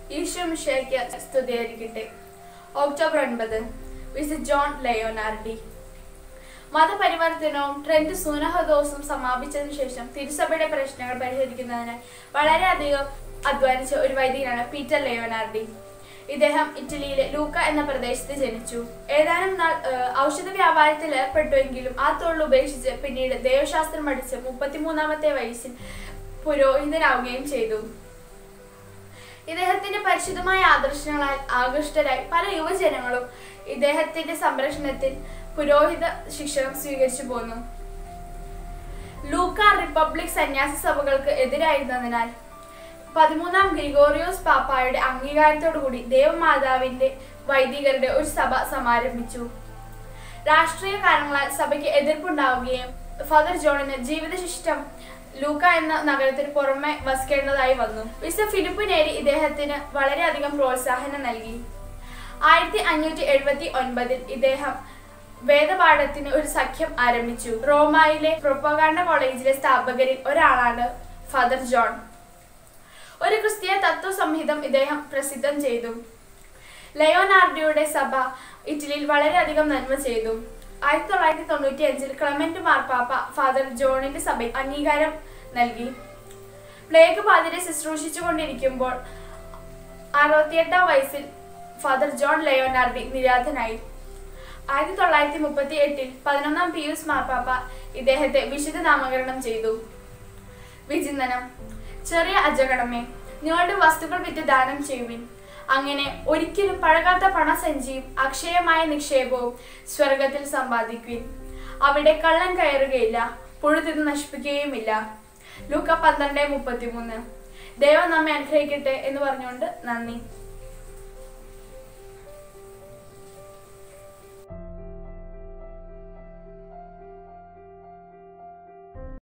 ഈശോ മിഷയ്ക്ക് സ്തുതിയായിരിക്കട്ടെ ഒക്ടോബർ ഒൻപത് visit John Leonardi മതപരിവർത്തനവും ട്രെൻഡ് സൂനഹദോസും സമാപിച്ചതിനു ശേഷം തിരുസഭയുടെ പ്രശ്നങ്ങൾ പരിഹരിക്കുന്നതിനായി വളരെയധികം അധ്വാനിച്ച ഒരു വൈദികനാണ് പീറ്റർ ലയോനാർഡി ഇദ്ദേഹം ഇറ്റലിയിലെ ലൂക്ക എന്ന പ്രദേശത്ത് ജനിച്ചു ഏതാനും നാൾ ഏഹ്, ഔഷധ വ്യാപാരത്തിൽ ഏർപ്പെട്ടുവെങ്കിലും ആ തൊഴിൽ ഉപേക്ഷിച്ച് പിന്നീട് ദൈവശാസ്ത്രം പഠിച്ച് മുപ്പത്തിമൂന്നാമത്തെ വയസ്സിൽ പുരോഹിതനാവുകയും ചെയ്തു ഇദ്ദേഹത്തിന്റെ പരിശുദ്ധമായ ആദർശങ്ങളാൽ ആകൃഷ്ടരായി പല യുവജനങ്ങളും ഇദ്ദേഹത്തിന്റെ സംരക്ഷണത്തിൽ പുരോഹിത ശിക്ഷണം സ്വീകരിച്ചു പോന്നു ലൂക്ക റിപ്പബ്ലിക് സന്യാസി സഭകൾക്ക് എതിരായിരുന്നതിനാൽ പതിമൂന്നാം ഗ്രിഗോറിയോസ് പാപ്പായുടെ അംഗീകാരത്തോടുകൂടി ദേവമാതാവിന്റെ വൈദികരുടെ ഒരു സഭ സമാരംഭിച്ചു രാഷ്ട്രീയ കാരണങ്ങളാൽ സഭയ്ക്ക് എതിർപ്പുണ്ടാവുകയും ഫാദർ ജോണിന് ജീവിതശിഷ്ടം ലൂക്ക എന്ന നഗരത്തിന് പുറമെ വസിക്കേണ്ടതായി വന്നു വിശ ഫിലിപ്പ് നേരി ഇദ്ദേഹത്തിന് വളരെയധികം പ്രോത്സാഹനം നൽകി ആയിരത്തി അഞ്ഞൂറ്റി എഴുപത്തി ഒൻപതിൽ ഇദ്ദേഹം വേദപാഠത്തിന് ഒരു സഖ്യം ആരംഭിച്ചു റോമായിലെ പ്രൊപ്പഗാണ്ട കോളേജിലെ സ്ഥാപകരിൽ ഒരാളാണ് ഫാദർ ജോൺ ഒരു ക്രിസ്തീയ തത്വസംഹിതം ഇദ്ദേഹം പ്രസിദ്ധം ചെയ്തു ലയോനാർഡിയുടെ സഭ ഇറ്റലിയിൽ വളരെയധികം നന്മ ചെയ്തു ആയിരത്തി തൊള്ളായിരത്തി തൊണ്ണൂറ്റി അഞ്ചിൽ ക്ലമന്റ് മാർപ്പാപ്പ ഫാദർ ജോണിന്റെ സഭയ്ക്ക് അംഗീകാരം നൽകി പ്ലേഗ് ബാധിരെ ശുശ്രൂഷിച്ചുകൊണ്ടിരിക്കുമ്പോൾ അറുപത്തിയെട്ടാം വയസ്സിൽ ഫാദർ ജോൺ ലയോനാർഡി നിര്യാതനായി ആയിരത്തി തൊള്ളായിരത്തി മുപ്പത്തി എട്ടിൽ പതിനൊന്നാം പിയൂസ് മാർപ്പാപ്പ ഇദ്ദേഹത്തെ വിശുദ്ധ നാമകരണം ചെയ്തു വിചിന്തനം ചെറിയ അജഗണമേ നിങ്ങളുടെ വസ്തുക്കൾ വിറ്റ് ദാനം ചെയ്യുവിൻ അങ്ങനെ ഒരിക്കലും പഴകാത്ത പണസഞ്ചിയും അക്ഷയമായ നിക്ഷേപവും സ്വർഗത്തിൽ സമ്പാദിക്കുവിൻ അവിടെ കള്ളൻ കയറുകയില്ല പുഴുതിന്ന് നശിപ്പിക്കുകയുമില്ല ലൂക്ക പന്ത്രണ്ട് മുപ്പത്തിമൂന്ന് ദൈവം നമ്മെ അനുഗ്രഹിക്കട്ടെ എന്ന് പറഞ്ഞുകൊണ്ട് നന്ദി